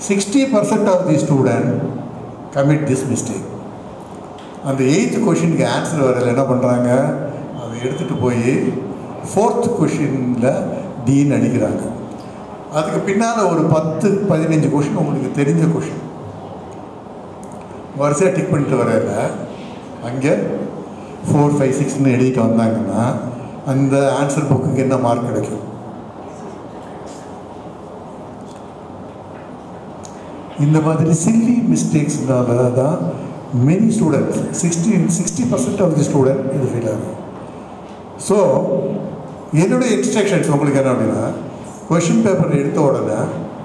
Sixty percent of the student commit this mistake அந்த eighth கொஷினுக்கு answer வரல என்ன பண்ணுறாங்க அதை எடுத்துகிட்டு போய் ஃபோர்த் கொஷினில் டீன்னு அடிக்கிறாங்க அதுக்கு பின்னால் ஒரு பத்து பதினஞ்சு கொஷின் உங்களுக்கு தெரிஞ்ச கொஷின் வரிசையாக டிக் பண்ணிட்டு வரையில அங்கே ஃபோர் ஃபைவ் சிக்ஸ்னு எழுதிட்டு வந்தாங்கன்னா அந்த ஆன்சர் புக்குக்கு என்ன மார்க் கிடைக்கும் இந்த மாதிரி சில்லி மிஸ்டேக்ஸ்னால தான் many students sixty sixty percent of the student இது ஃபெயில் ஆகும் ஸோ என்னுடைய இன்ஸ்ட்ரக்ஷன்ஸ் உங்களுக்கு என்ன அப்படின்னா கொஷின் பேப்பர் எடுத்த உடனே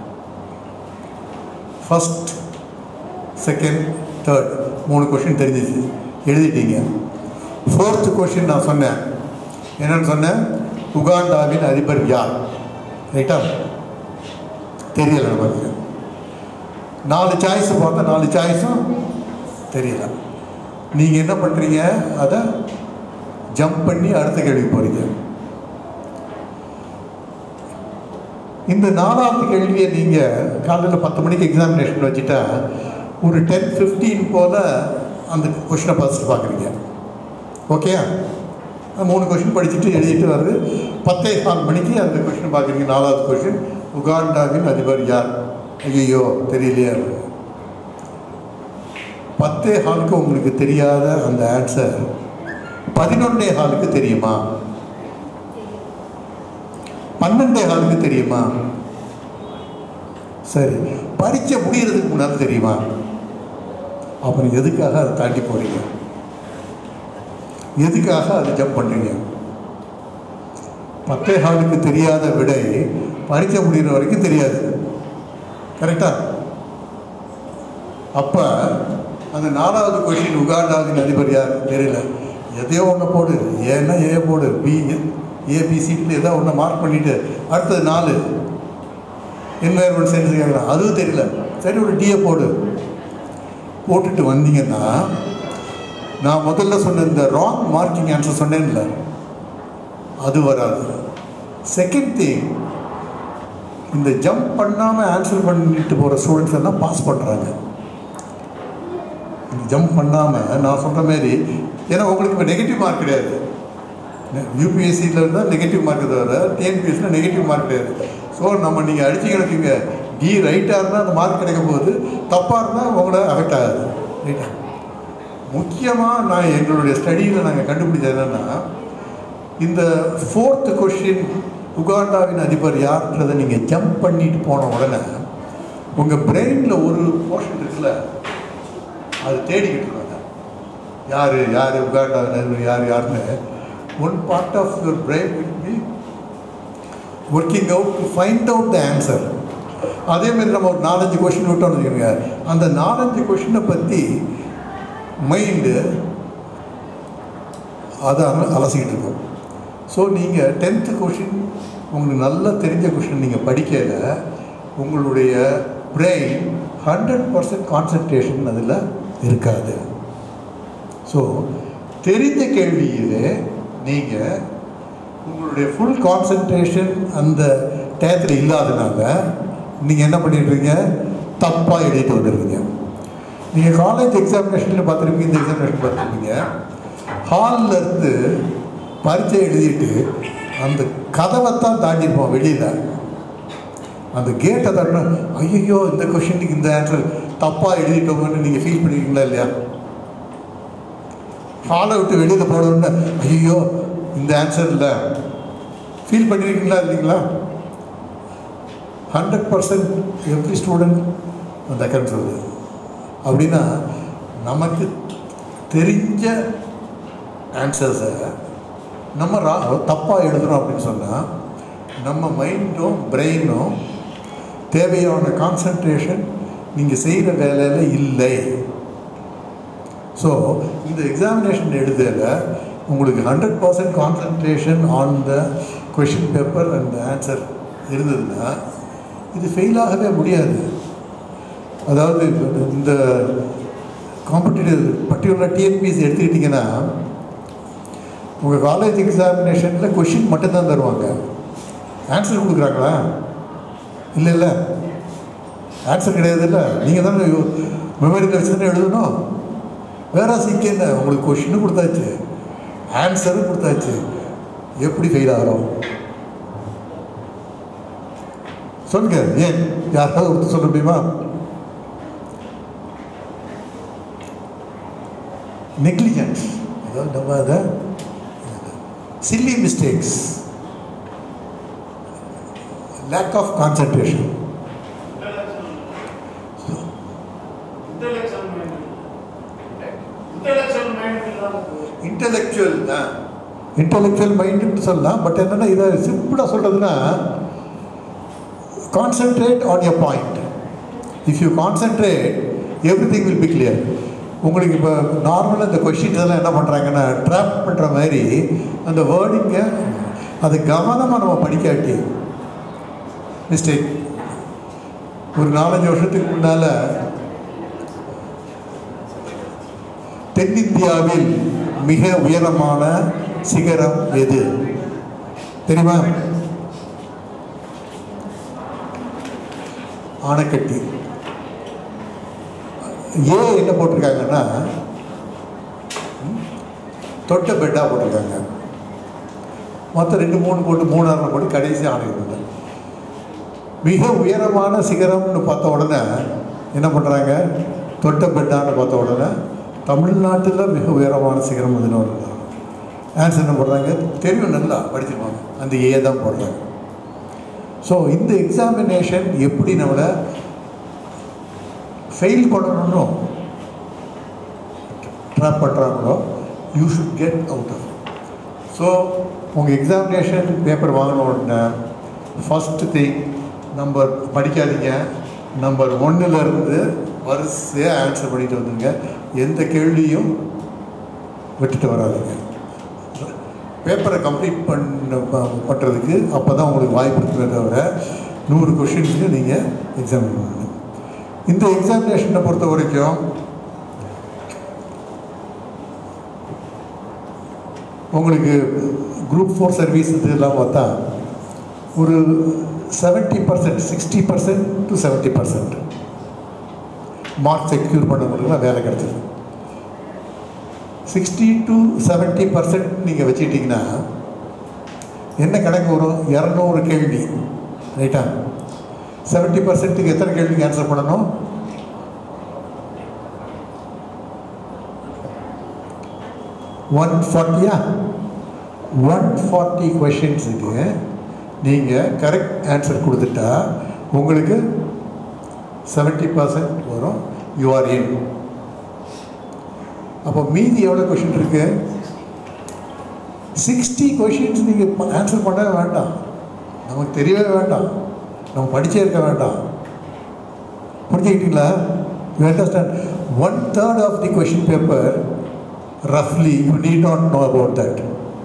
ஃபஸ்ட் செகண்ட் தேர்ட் மூணு கொஷின் தெரிஞ்சிச்சு எழுதிட்டீங்க ஃபோர்த்து கொஷின் நான் சொன்னேன் என்னன்னு சொன்னேன் உகாண்டாவின் அதிபர் யார் ரைட்டா தெரியல நமக்கு நாலு சாய்ஸ் பார்த்தா நாலு சாய்ஸும் தெரியல நீங்கள் என்ன பண்ணுறீங்க அதை ஜம்ப் பண்ணி அடுத்த கேள்விக்கு போகிறீங்க இந்த நாலாவது கேள்வியை நீங்கள் காலையில் பத்து மணிக்கு எக்ஸாமினேஷன் வச்சுட்டா ஒரு டென் ஃபிஃப்டீன் போல் அந்த கொஷினை ஃபஸ்ட்டு பார்க்குறீங்க ஓகேயா மூணு கொஷின் படிச்சுட்டு எழுதிட்டு வருது பத்தே கால் மணிக்கு அந்த கொஷின் பார்க்குறீங்க நாலாவது கொஷின் உகாண்டாவின் அதிபர் யார் ஐயோ தெரியலையே பத்தே ஹாலுக்கு உங்களுக்கு தெரியாத அந்த ஆன்சர் பதினொன்னே ஹாலுக்கு தெரியுமா பன்னெண்டே ஹாலுக்கு தெரியுமா சரி பரீட்சை முடியறதுக்கு முன்னாடி தெரியுமா அப்புறம் எதுக்காக அதை தாண்டி போறீங்க எதுக்காக அதை ஜம்ப் பண்ணுறீங்க பத்தே ஹாலுக்கு தெரியாத விடை பரீட்சை முடிகிற வரைக்கும் தெரியாது கரெக்டா அப்போ அந்த நாலாவது கொஷின் உகாண்டாவின் அதிபர் யார் தெரியல எதையோ ஒன்று போடு ஏன்னா ஏ போடு பி ஏபிசின்னு ஏதோ ஒன்று மார்க் பண்ணிவிட்டு அடுத்தது நாலு என்வாயர்மெண்ட் சயின்ஸ் கேட்கலாம் அதுவும் தெரியல சரி ஒரு டிஏ போடு போட்டுட்டு வந்தீங்கன்னா நான் முதல்ல சொன்ன இந்த ராங் மார்க்கிங் ஆன்சர் சொன்னேன்ல அது வராது செகண்ட் திங் இந்த ஜம்ப் பண்ணாமல் ஆன்சர் பண்ணிட்டு போகிற ஸ்டூடெண்ட்ஸ் எல்லாம் பாஸ் பண்ணுறாங்க ஜம்ப் பண்ணாமல் நான் சொல்கிற மாதிரி ஏன்னா உங்களுக்கு இப்போ நெகட்டிவ் மார்க் கிடையாது யூபிஎஸ்சியில் இருந்தால் நெகட்டிவ் மார்க் தவிர டிஎன்பிஎஸ்சியில் நெகட்டிவ் மார்க் கிடையாது ஸோ நம்ம நீங்கள் அடிச்சு கிடக்குங்க டி ரைட்டாக இருந்தால் அந்த மார்க் கிடைக்கும் போது தப்பாக இருந்தால் உங்களை அஃபெக்ட் ஆகாது ரைட்டா முக்கியமாக நான் எங்களுடைய ஸ்டடியில் நாங்கள் கண்டுபிடிச்சது என்னென்னா இந்த ஃபோர்த்து கொஷின் உகாண்டாவின் அதிபர் யாருன்றதை நீங்கள் ஜம்ப் பண்ணிட்டு போன உடனே உங்கள் பிரெயினில் ஒரு போர்ஷன் இருக்குல்ல அது தேடிக்கிட்டு இருக்காங்க யார் யார் உகாண்டாவின் அதிபர் யார் யாருன்னு one part of your brain will be working out to find out the answer அதேமாரி நம்ம ஒரு நாலஞ்சு கொஷின் விட்டோம்னு வச்சுக்கோங்க அந்த நாலஞ்சு கொஷினை பற்றி மைண்டு அதை அல- அலசிக்கிட்டு இருக்கும் ஸோ நீங்கள் டென்த்து கொஷின் உங்களுக்கு நல்லா தெரிஞ்ச கொஷின் நீங்கள் படிக்கல உங்களுடைய பிரெயின் ஹண்ட்ரட் பர்சன்ட் கான்சன்ட்ரேஷன் அதில் இருக்காது ஸோ தெரிந்த கேள்வியிலே நீங்கள் உங்களுடைய ஃபுல் கான்சன்ட்ரேஷன் அந்த டயத்தில் இல்லாதனால நீங்கள் என்ன பண்ணிடுறீங்க தப்பாக எழுதிட்டு வந்துடுவீங்க நீங்கள் காலேஜ் எக்ஸாமினேஷனில் பார்த்துருப்பீங்க இந்த எக்ஸாமினேஷன் பார்த்துருப்பீங்க ஹாலில் இருந்து பரீட்சை எழுதிட்டு அந்த கதவைத்தான் தாண்டிருப்போம் வெளியில் அந்த கேட்டை தாண்டினா ஐயோ இந்த கொஷினுக்கு இந்த ஆன்சர் தப்பாக எழுதிட்டோம்னு நீங்கள் ஃபீல் பண்ணிருக்கீங்களா இல்லையா ஹாலை விட்டு வெளியில் போடணும்னு ஐயோ இந்த ஆன்சர் இல்லை ஃபீல் பண்ணியிருக்கீங்களா இல்லைங்களா ஹண்ட்ரட் பர்சன்ட் எவ்ரி ஸ்டூடெண்ட் அந்த அக்கௌண்ட் சொல்லுது அப்படின்னா நமக்கு தெரிஞ்ச ஆன்சர்ஸை நம்ம ரா தப்பாக எழுதுறோம் அப்படின்னு சொன்னால் நம்ம மைண்டும் பிரெயினும் தேவையான கான்சன்ட்ரேஷன் நீங்கள் செய்கிற வேலையில் இல்லை ஸோ இந்த எக்ஸாமினேஷன் எழுதல உங்களுக்கு hundred percent concentration on the question paper and answer இருந்ததுன்னா இது ஃபெயில் ஆகவே முடியாது அதாவது இப்ப இந்த காம்படிட்டிவ் பர்டிகுலர் டிஎன்பிஎஸ் எடுத்துக்கிட்டிங்கன்னா உங்கள் காலேஜ் எக்ஸாமினேஷனில் கொஷின் மட்டும்தான் தருவாங்க ஆன்சர் கொடுக்குறாங்களா இல்லை இல்லை ஆன்சர் கிடையாது இல்லை நீங்கள் தானே மெமரியில் வச்சு தானே எழுதணும் வேற சிக்க இல்லை உங்களுக்கு கொஷினும் கொடுத்தாச்சு ஆன்சரும் கொடுத்தாச்சு எப்படி ஃபெயில் ஆகிறோம் சொல்லுங்க ஏன் யாராவது ஒருத்தர் சொல்ல முடியுமா நெக்லிஜென்ஸ் அதாவது நம்ம அதை silly mistakes lack of concentration intellectual mind intellectual mind இல்லாம இன்டலெக்சுவல் தான் இன்டலெக்சுவல் மைண்டுன்னு சொல்லலாம் பட் என்னென்னா இதை சிம்பிளாக சொல்கிறதுனா concentrate on your point if you concentrate everything will be clear உங்களுக்கு இப்போ நார்மலாக இந்த கொஷின்ஸ் எல்லாம் என்ன பண்ணுறாங்கன்னா ட்ராப் பண்ணுற மாதிரி அந்த வேர்டிங்கை அது கவனமாக நம்ம படிக்காட்டி மிஸ்டேக் ஒரு நாலஞ்சு வருஷத்துக்கு முன்னால் தென்னிந்தியாவில் மிக உயரமான சிகரம் எது தெரியுமா ஆனைக்கட்டி ஏன் என்ன போட்டிருக்காங்கன்னா ம், தொட்ட பெட்டாக போட்டிருக்காங்க மொத்தம் ரெண்டு மூணு போட்டு மூணாயிரம் போட்டு கடைசி ஆணையம் மிக உயரமான சிகரம்னு பார்த்த உடனே என்ன பண்ணுறாங்க தொட்ட பெட்டான்னு பார்த்த உடனே தமிழ்நாட்டில் மிக உயரமான சிகரம் அதுன்னு வருது ஆன்சர் என்ன போடுறாங்க தெரியும் நல்லா படிச்சிருவாங்க அந்த ஏ தான் போடுறாங்க ஸோ இந்த எக்ஸாமினேஷன் எப்படி நம்மளை ஃபெயில் பண்ணணும்னோ ட்ராப் பண்ணுறாங்களோ you should get out of so உங்கள் எக்ஸாமினேஷன் பேப்பர் வாங்கின உடனே ஃபஸ்ட்டு திங் நம்பர் படிக்காதீங்க நம்பர் ஒன்றுலேருந்து வரிசையாக ஆன்சர் பண்ணிட்டு வந்துங்க எந்த கேள்வியும் விட்டுட்டு வராதுங்க பேப்பரை கம்ப்ளீட் பண்ண ப- பண்ணுறதுக்கு அப்போ தான் உங்களுக்கு வாய்ப்பு இருக்குமே தவிர நூறு கொஷின்ஸுக்கு நீங்கள் எக்ஸாம் பண்ணணும் இந்த எக்ஸாமினேஷனை பொறுத்த வரைக்கும் உங்களுக்கு குரூப் ஃபோர் சர்வீஸ் இதெல்லாம் பார்த்தா ஒரு seventy percent sixty percent to seventy percent mark secure பண்ணவங்களுக்குலாம் வேலை கிடச்சிது சிக்ஸ்டி டு செவன்ட்டி பர்சன்ட் நீங்கள் வச்சுக்கிட்டிங்கன்னா என்ன கணக்கு வரும் இரநூறு கேள்வி ரைட்டா செவன்ட்டி பர்சன்ட்டுக்கு எத்தனை கேள்விக்கு ஆன்சர் பண்ணணும் ஒன் ஃபார்ட்டியா ஒன் ஃபார்ட்டி கொஷின்ஸுக்கு நீங்கள் கரெக்ட் ஆன்சர் கொடுத்துட்டா உங்களுக்கு செவன்ட்டி பர்சன்ட் வரும் யூ ஆர் இன் அப்போ மீதி எவ்வளோ கொஷின் இருக்கு சிக்ஸ்டி கொஷின்ஸ் நீங்கள் ஆன்சர் பண்ணவே வேண்டாம் நமக்கு தெரியவே வேண்டாம் நம்ம படிச்சே இருக்க வேண்டாம் புரிஞ்சுக்கிட்டீங்களா you understand one third of the question paper ரஃப்லி you need not know about that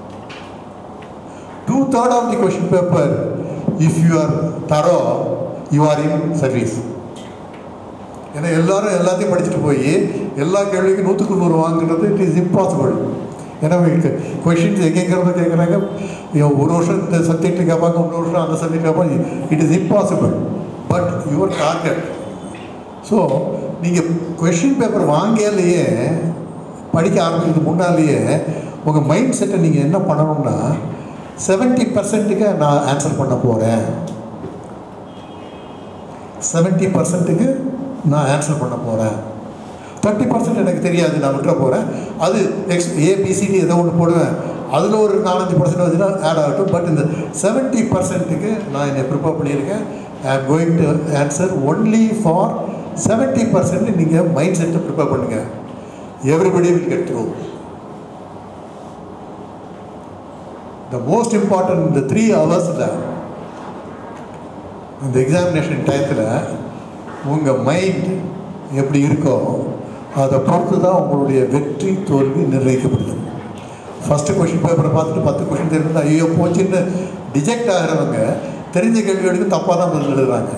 two third of the question paper if you are thorough you are in service ஏன்னா எல்லாரும் எல்லாத்தையும் படிச்சுட்டு போய் எல்லா கேள்விக்கும் நூற்றுக்கு நூறு வாங்குறது இட் இஸ் இம்பாசிபிள் ஏன்னா கொஷின்ஸ் எங்கெங்கிறத கேட்குறாங்க ஒரு வருஷம் இந்த சப்ஜெக்டில் கேட்பாங்க இன்னொரு வருஷம் அந்த சப்ஜெக்ட் கேட்பாங்க it is impossible but your target so நீங்கள் கொஷின் பேப்பர் வாங்கலையே படிக்க ஆரம்பிக்கிறதுக்கு முன்னாலேயே உங்கள் மைண்ட் செட்டை நீங்கள் என்ன பண்ணணும்னா செவன்ட்டி பர்சன்ட்டுக்கு நான் ஆன்சர் பண்ண போகிறேன் செவன்ட்டி பர்சன்ட்டுக்கு நான் ஆன்சர் பண்ண போகிறேன் தேர்ட்டி பர்சன்ட் எனக்கு தெரியாது நான் விட்டுற போகிறேன் அது எக்ஸ் ஏபிசிடி ஏதோ ஒன்று போடுவேன் அதில் ஒரு நாலஞ்சு பர்சன்ட் வந்துன்னா ஆட் ஆகட்டும் பட் இந்த செவன்ட்டி பர்சன்ட்டுக்கு நான் என்னை ப்ரிப்பேர் பண்ணியிருக்கேன் I am going to answer only for seventy percent நீங்கள் மைண்ட் செட்டை ப்ரிப்பேர் பண்ணுங்கள் everybody will get through the most important இந்த த்ரீ ஹவர்ஸில் இந்த எக்ஸாமினேஷன் டயத்தில் உங்கள் மைண்ட் எப்படி இருக்கோ அதை பொறுத்து தான் உங்களுடைய வெற்றி தோல்வி நிர்ணயிக்கப்படுது ஃபஸ்ட்டு கொஷின் பேப்பரை பார்த்துட்டு பத்து கொஷின் தெரிஞ்சு ஐயோ போச்சுன்னு டிஜெக்ட் ஆகிறவங்க தெரிஞ்ச கேள்விகளுக்கு தப்பாக தான் பதில் எழுதுறாங்க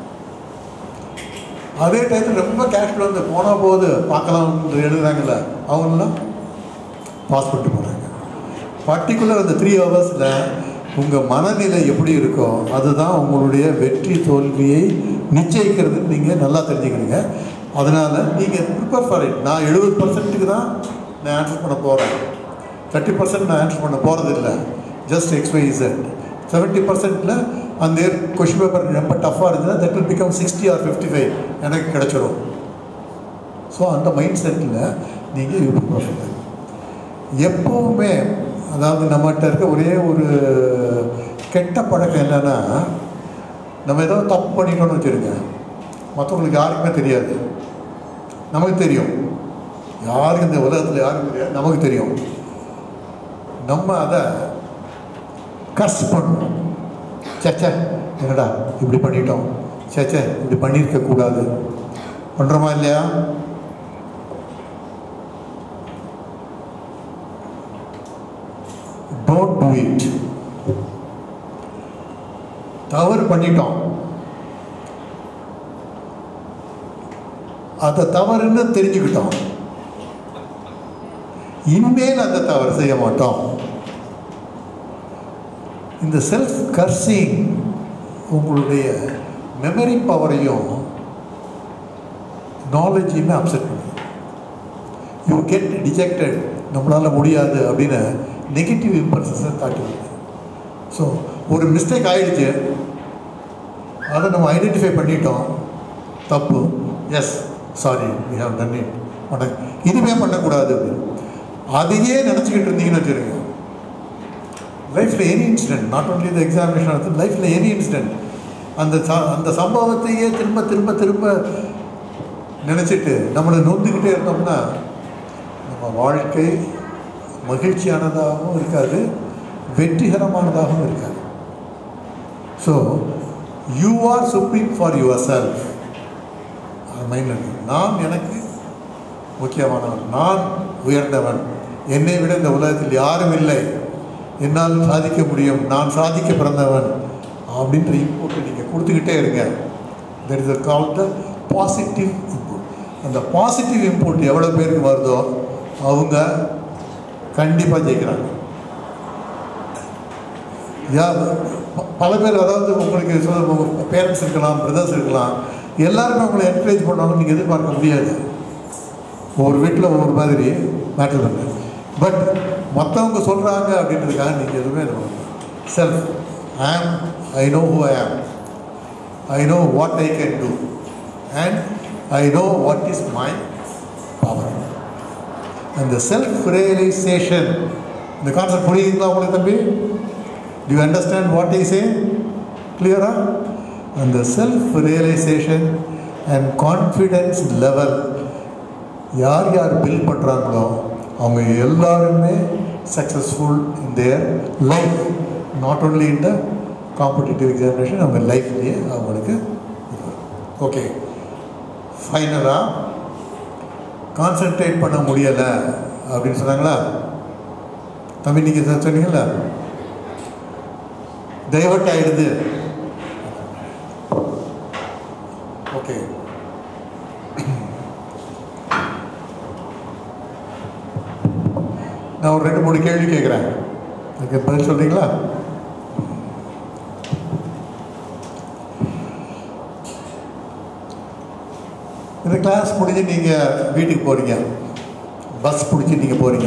அதே டயத்தில் ரொம்ப கேஷ்ஃபில் வந்து போனால் போகுது பார்க்கலாம்னு எழுதுறாங்கல்ல அவங்களாம் பாஸ் பண்ணிட்டு போகிறாங்க பர்டிகுலர் அந்த த்ரீ ஹவர்ஸில் உங்கள் மனநிலை எப்படி இருக்கோ அதுதான் உங்களுடைய வெற்றி தோல்வியை நிச்சயிக்கிறது நீங்கள் நல்லா தெரிஞ்சுக்கிறீங்க அதனால் நீங்கள் ப்ரிப்பேர் ஃபார் இட் நான் எழுபது பர்சன்ட்டுக்கு தான் நான் ஆன்சர் பண்ண போகிறேன் தேர்ட்டி பர்சன்ட் நான் ஆன்சர் பண்ண போகிறது இல்லை just X Y Z seventy பர்சன்ட்டில் அந்த கொஷின் பேப்பர் ரொம்ப டஃப்பாக இருந்ததுன்னா that will become sixty or fifty five எனக்கு கிடச்சிரும் ஸோ அந்த மைண்ட் செட்டில் நீங்கள் யூ ப்ரிப்பேர் எப்போவுமே அதாவது நம்மகிட்ட இருக்க ஒரே ஒரு கெட்ட பழக்கம் என்னென்னா நம்ம ஏதோ தப்பு பண்ணிட்டோம்னு வச்சுருங்க மற்றவங்களுக்கு யாருக்குமே தெரியாது நமக்கு தெரியும் யாருக்கு இந்த உலகத்தில் யாருக்கும் தெரியாது நமக்கு தெரியும் நம்ம அதை கர்ஸ் பண்ணணும் சேச்சே என்னடா இப்படி பண்ணிட்டோம் சேச்சே இப்படி பண்ணியிருக்க கூடாது பண்ணுறோமா இல்லையா டோன்ட் டூ இட் தவறு பண்ணிட்டோம் அதை தவறுன்னு தெரிஞ்சுக்கிட்டோம் இனிமேல் அந்த தவறு செய்ய மாட்டோம் இந்த செல்ஃப் கர்சிங் உங்களுடைய மெமரி பவரையும் நாலேஜையுமே அப்செட் பண்ணுது யூ கெட் டிஜெக்டட் நம்மளால் முடியாது அப்படின்னு நெகட்டிவ் இம்பல்சஸை தாட்டி வருது ஸோ ஒரு மிஸ்டேக் ஆயிடுச்சு அதை நம்ம ஐடென்டிஃபை பண்ணிட்டோம் தப்பு yes sorry we have done it உனக்கு இனிமே பண்ணக்கூடாது அப்படின்னு அதையே நினச்சிக்கிட்டு இருந்தீங்கன்னு வச்சுருங்க லைஃப்பில் any incident not only the examination ஆகுது லைஃப்பில் எனி இன்சிடென்ட் அந்த ச அந்த சம்பவத்தையே திரும்ப திரும்ப திரும்ப நினச்சிட்டு நம்மளை நொந்துக்கிட்டே இருந்தோம்னா நம்ம வாழ்க்கை மகிழ்ச்சியானதாகவும் இருக்காது வெற்றிகரமானதாகவும் இருக்காது so you are supreme for yourself அது மைண்டில் இருக்கு நான் எனக்கு முக்கியமானவன் நான் உயர்ந்தவன் என்னை விட இந்த உலகத்தில் யாரும் இல்லை என்னால் சாதிக்க முடியும் நான் சாதிக்க பிறந்தவன் அப்படின்ற இன்புட்டை நீங்கள் கொடுத்துக்கிட்டே இருங்க that is call the positive input அந்த பாசிட்டிவ் இன்புட் எவ்வளோ பேருக்கு வருதோ அவங்க கண்டிப்பாக ஜெயிக்கிறாங்க யா ப- பல பேர் அதாவது உங்களுக்கு சொல்ல பேரண்ட்ஸ் இருக்கலாம் பிரதர்ஸ் இருக்கலாம் எல்லாருமே உங்களை என்கரேஜ் பண்ணாலும் நீங்கள் எதிர்பார்க்க முடியாது ஒவ்வொரு வீட்டில் ஒவ்வொரு மாதிரி மேட்டர் பண்ணு பட் மற்றவங்க சொல்கிறாங்க அப்படின்றதுக்காக நீங்கள் எதுவுமே self I am I no who I am I know what I can do and I know what is my power அந்த செல்ஃப் ரியலைசேஷன் இந்த கான்செப்ட் புரியுதுங்களா உங்களுக்கு தம்பி do you understand what I say கிளியரா அந்த self realisation and confidence level யார் யார் fill பண்ணுறாங்களோ அவங்க எல்லாருமே successful in their life not only in the competitive examination அவங்க லைஃப்லேயே அவங்களுக்கு ஓகே ஃபைனலாக கான்சென்ட்ரேட் பண்ண முடியலை அப்படின்னு சொன்னாங்களா தம்பி நீங்கள் சொன்னீங்களா டைவர்ட் ஆயிடுது ஓகே நான் ஒரு ரெண்டு மூணு கேள்வி கேட்குறேன் அதுக்கு பதில் சொல்றீங்களா இந்த கிளாஸ் முடிஞ்சு நீங்கள் வீட்டுக்கு போகிறீங்க பஸ் பிடிச்சி நீங்கள் போகிறீங்க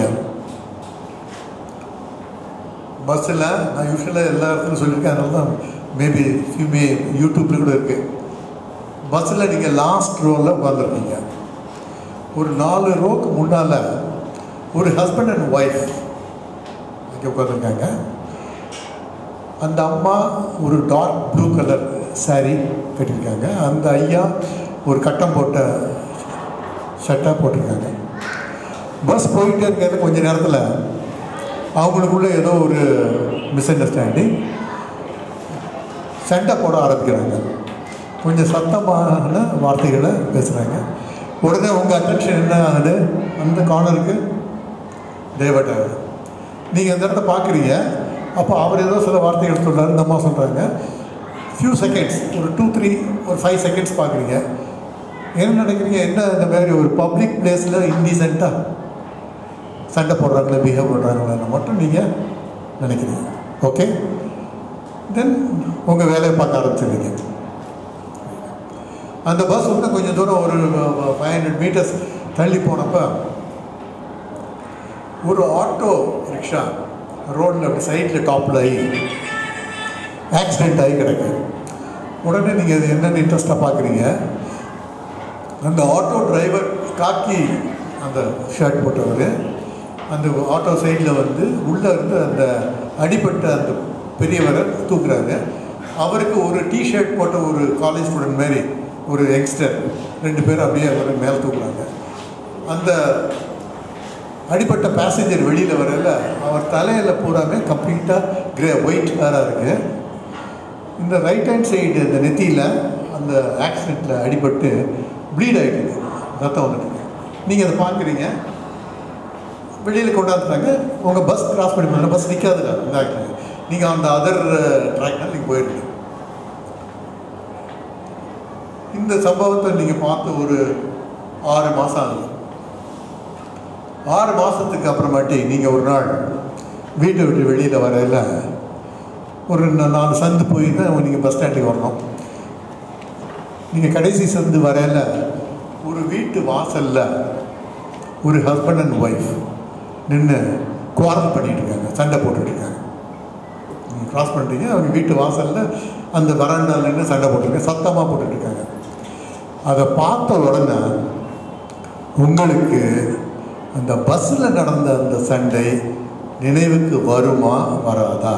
பஸ்ஸில் நான் யூஸ்வலாக எல்லா இடத்துலையும் சொல்லியிருக்கேன் அதனால தான் மேபி ஃபியூமே யூடியூப்ல கூட இருக்குது பஸ்ஸில் நீங்கள் லாஸ்ட் ரோவில் உட்காந்துருக்கீங்க ஒரு நாலு ரோக்கு முன்னால் ஒரு ஹஸ்பண்ட் அண்ட் ஒய்ஃப் அங்கே உட்காந்துருக்காங்க அந்த அம்மா ஒரு டார்க் ப்ளூ கலர் saree கட்டியிருக்காங்க அந்த ஐயா ஒரு கட்டம் போட்ட ஷர்ட்டாக போட்டிருக்காங்க பஸ் போயிட்டே இருக்கிறது கொஞ்ச நேரத்தில் அவங்களுக்குள்ள ஏதோ ஒரு மிஸ் அண்டர்ஸ்டாண்டிங் சண்டை போட ஆரம்பிக்கிறாங்க கொஞ்சம் சத்தமான வார்த்தைகளை பேசுகிறாங்க உடனே உங்கள் அட்டென்ஷன் என்ன ஆகுது அந்த கார்னருக்கு டைவர்ட் ஆகுது நீங்கள் அந்த இடத்த பார்க்குறீங்க அப்போ அவர் ஏதோ சில வார்த்தைகள் சொல்றாரு இந்த அம்மா சொல்கிறாங்க ஃபியூ செகண்ட்ஸ் ஒரு டூ த்ரீ ஒரு ஃபைவ் செகண்ட்ஸ் பார்க்குறீங்க என்ன நினைக்கிறீங்க என்ன இந்த மாதிரி ஒரு பப்ளிக் பிளேஸில் இன்டீசெண்டாக சண்டை போடுறாங்களே பிஹேவ் பண்ணுறாங்களேன்னு மட்டும் நீங்கள் நினைக்கிறீங்க ஓகே தென் உங்கள் வேலையை பார்க்க ஆரம்பிச்சிருவீங்க அந்த பஸ் இன்னும் கொஞ்சம் தூரம் ஒரு ஃபைவ் ஹண்ட்ரட் மீட்டர்ஸ் தள்ளி போனப்போ ஒரு ஆட்டோ ரிக்ஷா ரோட்டில் அப்படி சைடில் டாப்பில் ஆகி ஆக்சிடெண்ட் ஆகி கிடக்கு உடனே நீங்கள் அது என்னென்னு இன்ட்ரெஸ்ட்டாக பார்க்குறீங்க அந்த ஆட்டோ டிரைவர் காக்கி அந்த ஷர்ட் போட்டவர் அந்த ஆட்டோ சைடில் வந்து உள்ளே இருந்து அந்த அடிபட்ட அந்த பெரியவரை தூக்குறாரு அவருக்கு ஒரு டிஷர்ட் போட்ட ஒரு காலேஜ் ஸ்டூடெண்ட் மாதிரி ஒரு யங்ஸ்டர் ரெண்டு பேரும் அப்படியே அவர் மேலே தூக்குறாங்க அந்த அடிப்பட்ட பேசஞ்சர் வெளியில் வரல அவர் தலையில் பூராமே கம்ப்ளீட்டாக கிரே ஒயிட் கலராக இருக்குது இந்த ரைட் ஹேண்ட் சைடு இந்த நெத்தியில் அந்த ஆக்சிடெண்ட்டில் அடிபட்டு ப்ளீட் ஆகிடுது ரத்தம் வந்துட்டு நீங்கள் அதை பார்க்குறீங்க வெளியில் கொண்டாந்துட்டாங்க உங்கள் பஸ் கிராஸ் பண்ணி போன பஸ் நிற்காதுல இந்த ஆக்சிடென்ட் நீங்கள் அந்த அதர் ட்ராக்னால் நீங்கள் போயிடுங்க இந்த சம்பவத்தை நீங்கள் பார்த்து ஒரு ஆறு மாதம் ஆகுது ஆறு மாதத்துக்கு அப்புறமாட்டி நீங்கள் ஒரு நாள் வீட்டை விட்டு வெளியில் வரையில் ஒரு நா- நாலு சந்து போய் தான் நீங்கள் பஸ் ஸ்டாண்டுக்கு வரணும் நீங்கள் கடைசி சந்து வரையில் ஒரு வீட்டு வாசலில் ஒரு ஹஸ்பண்ட் அண்ட் ஒய்ஃப் நின்று குவாரல் பண்ணிட்டு இருக்காங்க சண்டை போட்டுட்டு இருக்காங்க நீங்கள் க்ராஸ் பண்ணுறீங்க அவங்க வீட்டு வாசலில் அந்த வராண்டாவில் நின்று சண்டை போட்டுருக்காங்க சத்தமாக போட்டுட்டு இருக்காங்க அதை பார்த்த உடனே உங்களுக்கு அந்த பஸ்ஸில் நடந்த அந்த சண்டை நினைவுக்கு வருமா வராதா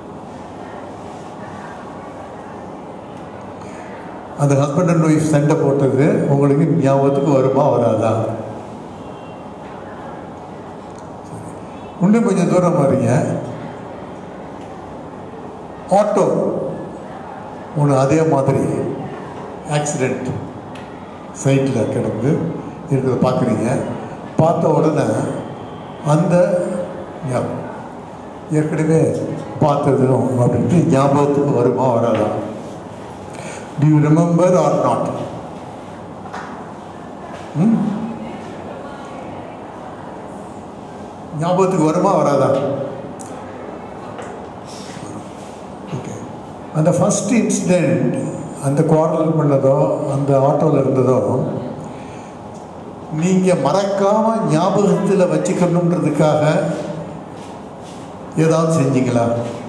அந்த ஹஸ்பண்ட் அண்ட் ஒய்ஃப் சண்டை போட்டது உங்களுக்கு ஞாபகத்துக்கு வருமா வராதா இன்னும் கொஞ்சம் தூரம் வரீங்க ஆட்டோ ஒன்று அதே மாதிரி ஆக்சிடெண்ட் சைட்டில் கிடந்து இருக்கிறத பார்க்குறீங்க பார்த்த உடனே அந்த ஞாபகம் ஏற்கனவே பார்த்ததும் அப்படின்ட்டு ஞாபகத்துக்கு வருமா வராதா Do you remember or not? ம்? ஞாபகத்துக்கு வருமா வராதா ஓகே அந்த ஃபஸ்ட் இன்சிடெண்ட் அந்த குவாரல் பண்ணதோ அந்த ஆட்டோவில் இருந்ததோ நீங்கள் மறக்காமல் ஞாபகத்தில் வச்சுக்கணுன்றதுக்காக ஏதாவது செஞ்சீங்களா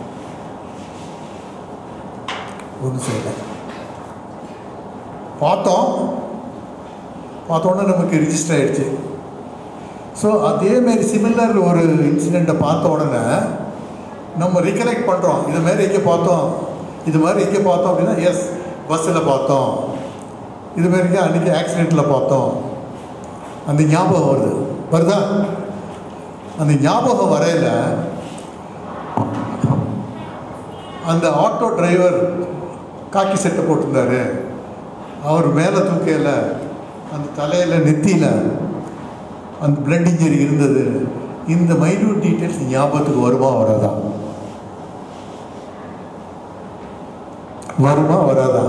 ஒன்றும் செய்யலை பார்த்தோம் பார்த்தோன்னே நமக்கு ரிஜிஸ்டர் ஆயிடுச்சு ஸோ அதேமாரி சிமிலர் ஒரு இன்சிடெண்ட்டை பார்த்த உடனே நம்ம ரிகலெக்ட் பண்ணுறோம் இது மாதிரி எங்கே பார்த்தோம் இது மாதிரி எங்கே பார்த்தோம் அப்படின்னா எஸ் பஸ்ஸில் பார்த்தோம் இது மாதிரி அன்றைக்கி ஆக்சிடெண்ட்டில் பார்த்தோம் அந்த ஞாபகம் வருது வருதா அந்த ஞாபகம் வரையில் அந்த ஆட்டோ டிரைவர் காக்கி சட்டை போட்டிருந்தாரு அவர் மேலே தூக்கையில் அந்த தலையில் நெத்தியில் அந்த பிளட் இன்ஜரி இருந்தது இந்த மைன்யூட் டீட்டெயில்ஸ் ஞாபகத்துக்கு வருமா வராதா வருமா வராதா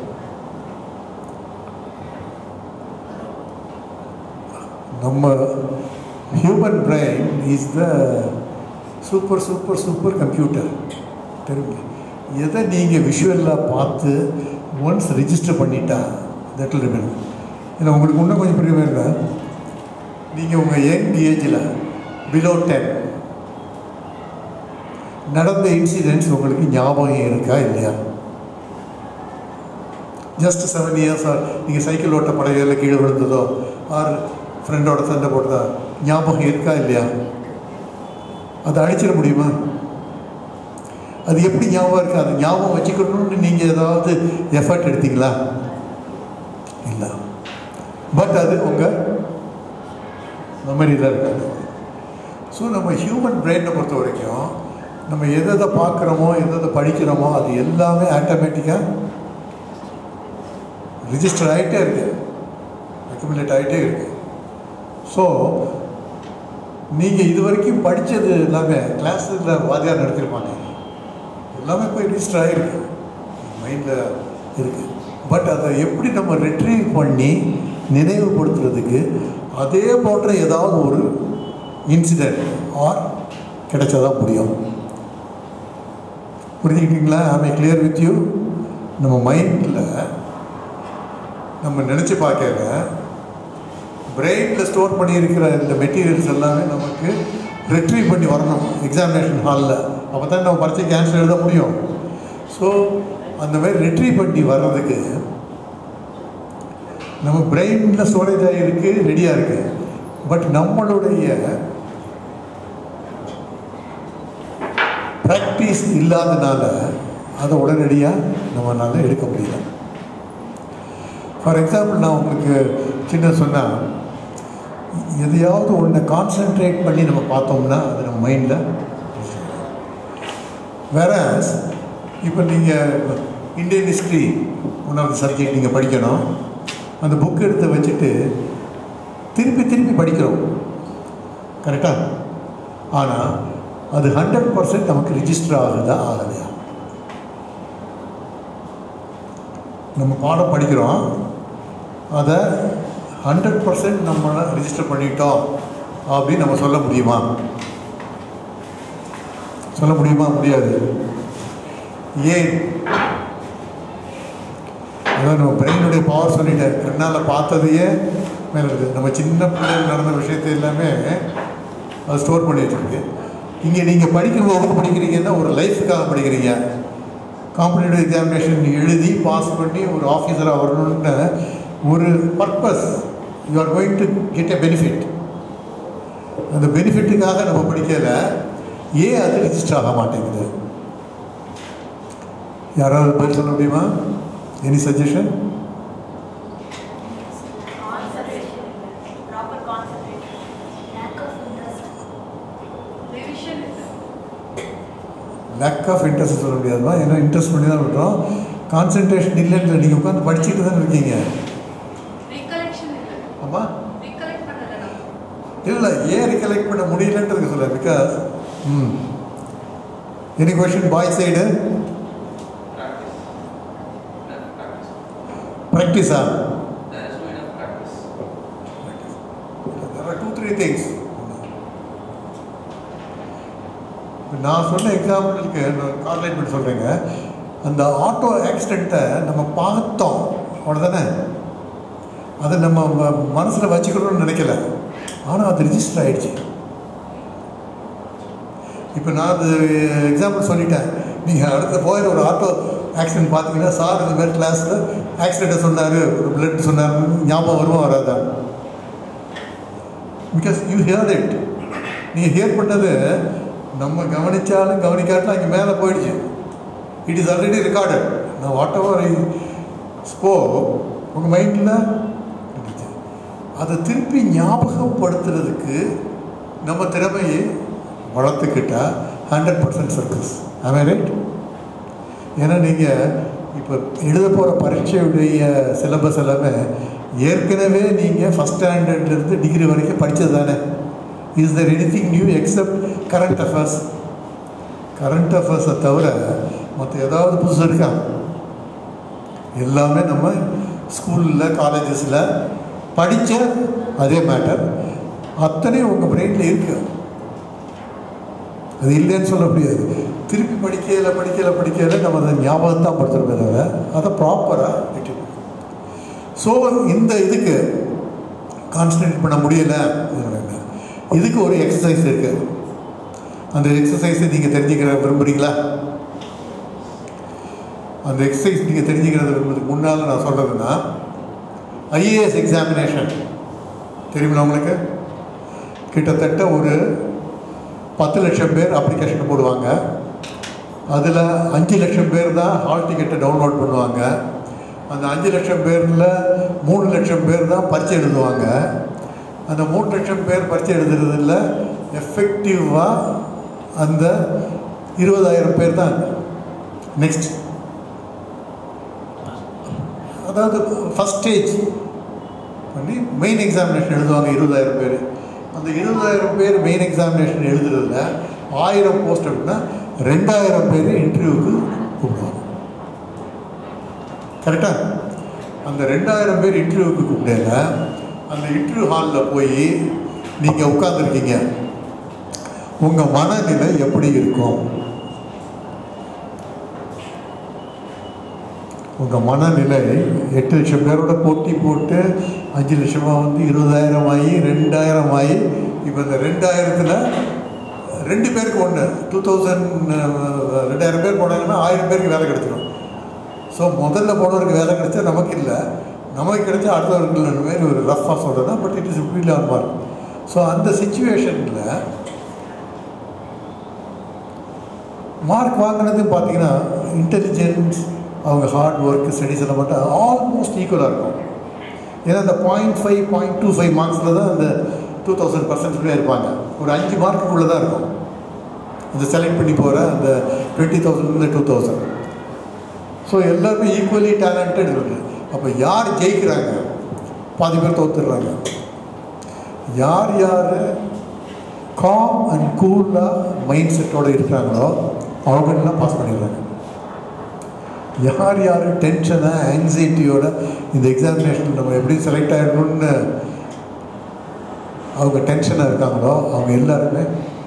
நம்ம human brain is the super super super computer தெரியுங்க எதை நீங்கள் விஷுவலாக பார்த்து ஒன்ஸ் ரிஜிஸ்டர் பண்ணிட்டா தட் will remain இல்லை உங்களுக்கு இன்னும் கொஞ்சம் புரிய வேணுங்க நீங்கள் உங்கள் யங் ஏஜில் பிலோ டென் நடந்த இன்சிடென்ட்ஸ் உங்களுக்கு ஞாபகம் இருக்கா இல்லையா ஜஸ்ட் செவன் இயர்ஸ் நீங்கள் சைக்கிள் ஓட்ட படையில கீழே விழுந்ததோ ஆர் ஃப்ரெண்டோட சண்டை போட்டதா ஞாபகம் இருக்கா இல்லையா அதை அழிச்சிட முடியுமா அது எப்படி ஞாபகம் இருக்கு அது ஞாபகம் வச்சுக்கணும்னு நீங்கள் ஏதாவது எஃபர்ட் எடுத்தீங்களா இல்லை பட் அது உங்கள் மெமரியில் இருக்காது ஸோ நம்ம ஹியூமன் பிரெயினை பொறுத்த வரைக்கும் நம்ம எதை எதை பார்க்குறோமோ எதை எதை படிக்கிறோமோ அது எல்லாமே ஆட்டோமேட்டிக்காக ரிஜிஸ்டர் ஆகிட்டே இருக்கு அக்குமுலேட் ஆகிட்டே இருக்கு ஸோ நீங்கள் இது வரைக்கும் படித்தது எல்லாமே கிளாஸில் வாத்தியார் நடத்திருப்பாங்க எல்லாமே போய் ரிஜிஸ்டர் ஆகிருக்கு மைண்டில் இருக்குது பட் அதை எப்படி நம்ம ரிட்ரீவ் பண்ணி நினைவுபடுத்துறதுக்கு அதே போன்ற ஏதாவது ஒரு இன்சிடெண்ட் ஆர் கிடைச்சாதான் முடியும் புரிஞ்சுக்கிட்டீங்களா ஐ கிளியர் வித் யூ நம்ம மைண்டில் நம்ம நினச்சி பார்க்கல பிரெயினில் ஸ்டோர் பண்ணியிருக்கிற இந்த மெட்டீரியல்ஸ் எல்லாமே நமக்கு ரெட்ரீவ் பண்ணி வரணும் எக்ஸாமினேஷன் ஹாலில் அப்போ தான் நம்ம பரீட்சைக்கு ஆன்சர் எழுத முடியும் ஸோ அந்த மாதிரி ரெட்ரீவ் பண்ணி வர்றதுக்கு நம்ம பிரெயினில் ஸ்டோரேஜ் ஆகிருக்கு ரெடியாக இருக்குது பட் நம்மளுடைய ப்ராக்டிஸ் இல்லாதனால அதை உடனடியாக நம்மளால் எடுக்க முடியல ஃபார் எக்ஸாம்பிள் நான் உங்களுக்கு சின்ன சொன்னால் எதையாவது ஒன்றை கான்சென்ட்ரேட் பண்ணி நம்ம பார்த்தோம்னா அது நம்ம மைண்டில் வேற இப்போ நீங்கள் Indian history one of the subject நீங்கள் படிக்கணும் அந்த புக் எடுத்து வச்சுட்டு திருப்பி திருப்பி படிக்கிறோம் கரெக்டாக ஆனால் அது ஹண்ட்ரட் பர்சன்ட் நமக்கு ரிஜிஸ்டர் ஆகுதா ஆகலையா நம்ம பாடம் படிக்கிறோம் அதை ஹண்ட்ரட் பர்சன்ட் நம்ம ரிஜிஸ்டர் பண்ணிட்டோம் அப்படின்னு நம்ம சொல்ல முடியுமா சொல்ல முடியுமா முடியாது ஏன் அதான் நம்ம பிரெயினுடைய பவர் சொல்லிட்டேன் கண்ணால் பார்த்ததையே மேலே இருக்குது நம்ம சின்ன பிள்ளைகள் நடந்த விஷயத்தை எல்லாமே அது ஸ்டோர் பண்ணி வச்சுருக்கு இங்கே நீங்கள் படிக்கும் போது படிக்கிறீங்கன்னா ஒரு லைஃபுக்காக படிக்கிறீங்க காம்படிட்டிவ் எக்ஸாமினேஷன் எழுதி பாஸ் பண்ணி ஒரு ஆஃபீஸராக வரணுன்ற ஒரு purpose you are going to get a benefit அந்த பெனிஃபிட்டுக்காக நம்ம படிக்கல ஏன் அது ரிஜிஸ்டர் ஆக மாட்டேங்குது யாராவது பதில் சொல்ல முடியுமா any suggestion Concentration. Proper concentration. Lack of interest. Revision is lack of interest சொல்ல முடியாதுமா ஏன்னா இன்ட்ரெஸ்ட் பண்ணி தான் விட்டுறோம் கான்சென்ட்ரேஷன் இல்லைன்னு நீங்கள் உட்காந்து படிச்சுட்டு தானே இருக்கீங்க recollection இல்லை ஆமாம் recollect பண்ணல நம்ம இல்லை ஏன் ரிகலெக்ட் பண்ண முடியலன்றது சொல்ல because hmm any question by side practice. Enough practice. ப்ராக்டிஸா There is no enough practice. There are two, three things. நான் சொன்ன எக்ஸாம்பிளுக்கு நான் கார்லேட் பண்ணி சொல்கிறேங்க அந்த ஆட்டோ ஆக்சிடெண்ட்டை நம்ம பார்த்தோம் அவ்வளோதானே அதை நம்ம மனசில் வச்சுக்கணும்னு நினைக்கல ஆனால் அது ரிஜிஸ்டர் ஆயிடுச்சு இப்போ நான் அது எக்ஸாம்பிள் சொல்லிட்டேன் நீங்கள் அடுத்த போயிட ஒரு ஆட்டோ ஆக்சிடென்ட் பார்த்தீங்கன்னா சார் இந்த மாதிரி கிளாஸில் ஆக்சிடெண்ட்டை சொன்னார் ஒரு பிளட் சொன்னார் ஞாபகம் வருமா வராதா பிகாஸ் யூ ஹியர் இட் நீங்கள் ஹியர் பண்ணது நம்ம கவனிச்சாலும் கவனிக்காட்டாலும் அங்கே மேலே போயிடுச்சு இட் இஸ் ஆல்ரெடி ரெக்கார்டட் நான் வாட் எவர் ஐ ஸ்போ உங்கள் மைண்டில் இருந்துச்சு அதை திருப்பி ஞாபகப்படுத்துறதுக்கு நம்ம திறமையை வளர்த்துக்கிட்டா ஹண்ட்ரட் பர்சன்ட் சக்ஸஸ் ஆமே ரைட் ஏன்னா நீங்கள் இப்போ எழுத போகிற பரீட்சையுடைய சிலபஸ் எல்லாமே ஏற்கனவே நீங்கள் ஃபஸ்ட் ஸ்டாண்டர்ட்லேருந்து டிகிரி வரைக்கும் படித்தது தானே is there anything new except current affairs current அஃபேர்ஸை தவிர மற்ற ஏதாவது புதுசு இருக்கா எல்லாமே நம்ம ஸ்கூலில் காலேஜஸில் படித்த அதே மேட்டர் அத்தனையும் உங்கள் பிரெயினில் இருக்குது அது இல்லைன்னு சொல்ல முடியாது திருப்பி படிக்கல படிக்கல படிக்கல நம்ம அதை ஞாபகம் தான் படுத்துறோமே தவிர அதை ப்ராப்பராக வெற்றி ஸோ இந்த இதுக்கு கான்சன்ட்ரேட் பண்ண முடியல இதுக்கு ஒரு எக்ஸசைஸ் இருக்கு அந்த எக்ஸசைஸை நீங்கள் தெரிஞ்சுக்கிற விரும்புகிறீங்களா அந்த எக்ஸசைஸ் நீங்கள் தெரிஞ்சுக்கிறது விரும்புறதுக்கு முன்னால் நான் சொல்கிறதுன்னா ஐஏஎஸ் எக்ஸாமினேஷன் தெரியுமா உங்களுக்கு கிட்டத்தட்ட ஒரு பத்து லட்சம் பேர் அப்ளிகேஷன் போடுவாங்க அதில் அஞ்சு லட்சம் பேர் தான் ஹால் டிக்கெட்டை டவுன்லோட் பண்ணுவாங்க அந்த அஞ்சு லட்சம் பேரில் மூணு லட்சம் பேர் தான் பரீட்சை எழுதுவாங்க அந்த மூணு லட்சம் பேர் பரீட்சை எழுதுறதில் எஃபெக்டிவாக அந்த இருபதாயிரம் பேர் தான் நெக்ஸ்ட் அதாவது ஃபஸ்ட் ஸ்டேஜ் பண்ணி மெயின் எக்ஸாமினேஷன் எழுதுவாங்க இருபதாயிரம் பேர் அந்த இருபதாயிரம் பேர் மெயின் எக்ஸாமினேஷன் எழுதுறதுல ஆயிரம் போஸ்ட் அப்படின்னா ரெண்டாயிரம் பேர் இன்டர்வியூக்கு கூப்பிடுவாங்க கரெக்டாக அந்த ரெண்டாயிரம் பேர் இன்டர்வியூக்கு கூப்பிட்டாங்க அந்த இன்டர்வியூ ஹாலில் போய் நீங்கள் உட்காந்துருக்கீங்க உங்கள் மனநிலை எப்படி இருக்கும் உங்கள் மனநிலை எட்டு லட்சம் பேரோட போட்டி போட்டு அஞ்சு லட்சமாக வந்து இருபதாயிரம் ஆகி ரெண்டாயிரம் ஆகி இப்போ இந்த ரெண்டாயிரத்தில் ரெண்டு பேருக்கு ஒன்று டூ தௌசண்ட் ரெண்டாயிரம் பேர் போனாங்கன்னா ஆயிரம் பேருக்கு வேலை கிடைச்சிடும் ஸோ முதல்ல போனவருக்கு வேலை கிடைச்சா நமக்கு இல்லை நமக்கு கிடைச்சா அடுத்தவர்கள் மாதிரி ஒரு ரஃபாக சொல்கிறதா but it is feel on mark so அந்த சுச்சுவேஷனில் மார்க் வாங்கினது பார்த்தீங்கன்னா இன்டெலிஜென்ஸ் அவங்க ஹார்ட் ஒர்க் ஸ்டடிஸ் எல்லாம் மட்டும் ஆல்மோஸ்ட் ஈக்குவலாக இருக்கும் ஏன்னா அந்த point five point two five மார்க்ஸில் தான் அந்த டூ தௌசண்ட் பர்சன்ட்லேயே இருப்பாங்க ஒரு அஞ்சு மார்க்குள்ளே தான் இருக்கும் அந்த செலக்ட் பண்ணி போகிற அந்த டுவெண்ட்டி தௌசண்ட்லேருந்து டூ தௌசண்ட் ஸோ எல்லாருமே ஈக்குவலி டேலண்டட் இருக்கு அப்போ யார் ஜெயிக்கிறாங்க பாதி பேர் தோத்துடுறாங்க யார் யார் காம் அண்ட் கூலாக மைண்ட் செட்டோடு இருக்கிறாங்களோ அவங்கெல்லாம் பாஸ் பண்ணிடுறாங்க யார் யார் டென்ஷனாக ஆங்ஸைட்டியோட இந்த எக்ஸாமினேஷன் நம்ம எப்படி செலக்ட் ஆகிடணும்னு அவங்க டென்ஷனாக இருக்காங்களோ அவங்க எல்லாருமே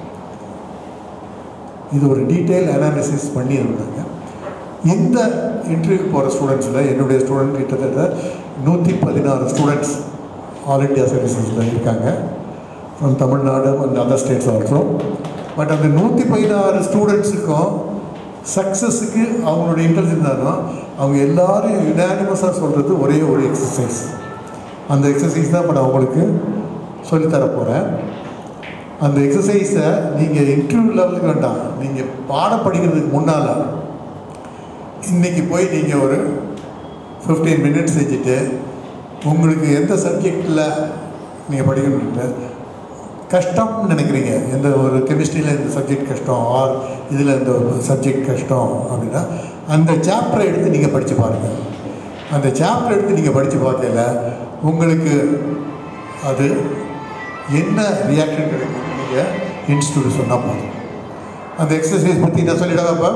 இது ஒரு டீட்டெயில் அனாலிசிஸ் பண்ணி இருந்தாங்க இந்த இன்டர்வியூ போகிற ஸ்டூடெண்ட்ஸில் என்னுடைய ஸ்டூடெண்ட் கிட்டத்தட்ட நூற்றி பதினாறு ஸ்டூடெண்ட்ஸ் ஆல் இண்டியா சர்வீசஸில் இருக்காங்க from Tamil Nadu and other states also but அந்த நூற்றி பதினாறு ஸ்டூடெண்ட்ஸுக்கும் சக்ஸஸுக்கு அவங்களுடைய இன்ட்ரெஸ்ட் இருந்தாலும் அவங்க எல்லாரும் யுனானிமஸாக சொல்கிறது ஒரே ஒரு எக்ஸசைஸ் அந்த எக்ஸசைஸ் தான் இப்போ நான் உங்களுக்கு சொல்லித்தர போகிறேன் அந்த எக்ஸசைஸை நீங்கள் இன்டர்வியூ லெவலுக்கு வேண்டாம் நீங்கள் பாடம் படிக்கிறதுக்கு முன்னால் இன்றைக்கி போய் நீங்கள் ஒரு ஃபிஃப்டீன் மினிட்ஸ் செஞ்சுட்டு உங்களுக்கு எந்த சப்ஜெக்டில் நீங்கள் படிக்கணுன்ட்டு கஷ்டம்னு நினைக்கிறீங்க எந்த ஒரு கெமிஸ்ட்ரியில் இந்த சப்ஜெக்ட் கஷ்டம் ஆர் இதில் இந்த சப்ஜெக்ட் கஷ்டம் அப்படின்னா அந்த சாப்டரை எடுத்து நீங்கள் படித்து பாருங்கள் அந்த சாப்டர் எடுத்து நீங்கள் படித்து பார்க்கல உங்களுக்கு அது என்ன ரியாக்ஷன் கிடைக்கும் நீங்கள் இன்ஸ்டியூட் சொன்னால் போதும் அந்த எக்ஸசைஸ் பற்றி நான் சொல்லிடவா இப்போ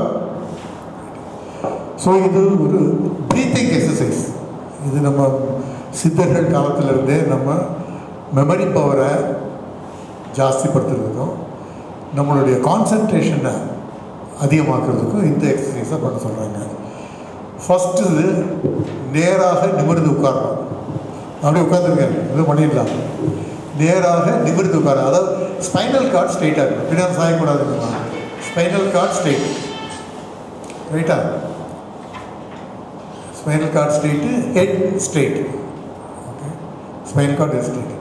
ஸோ இது ஒரு ப்ரீத்திங் எக்ஸசைஸ் இது நம்ம சித்தர்கள் காலத்திலிருந்தே நம்ம மெமரி பவரை ஜாஸ்திப்படுத்துறதுக்கும் நம்மளுடைய கான்சன்ட்ரேஷனை அதிகமாக்குறதுக்கும் இந்த எக்ஸசைஸை பண்ண சொல்கிறாங்க ஃபஸ்ட்டு இது நேராக நிமிர்ந்து உட்காரணும் அப்படியே உட்காந்துருங்க இது பண்ணிடலாம் நேராக நிமிர்ந்து உட்கார அதாவது ஸ்பைனல் கார்டு ஸ்ட்ரைட்டாக இருக்கணும் பின்னாடி சாயக்கூடாதுங்களா ஸ்பைனல் கார்டு ஸ்ட்ரைட் ரைட்டா spinal cord straight head straight okay spinal cord straight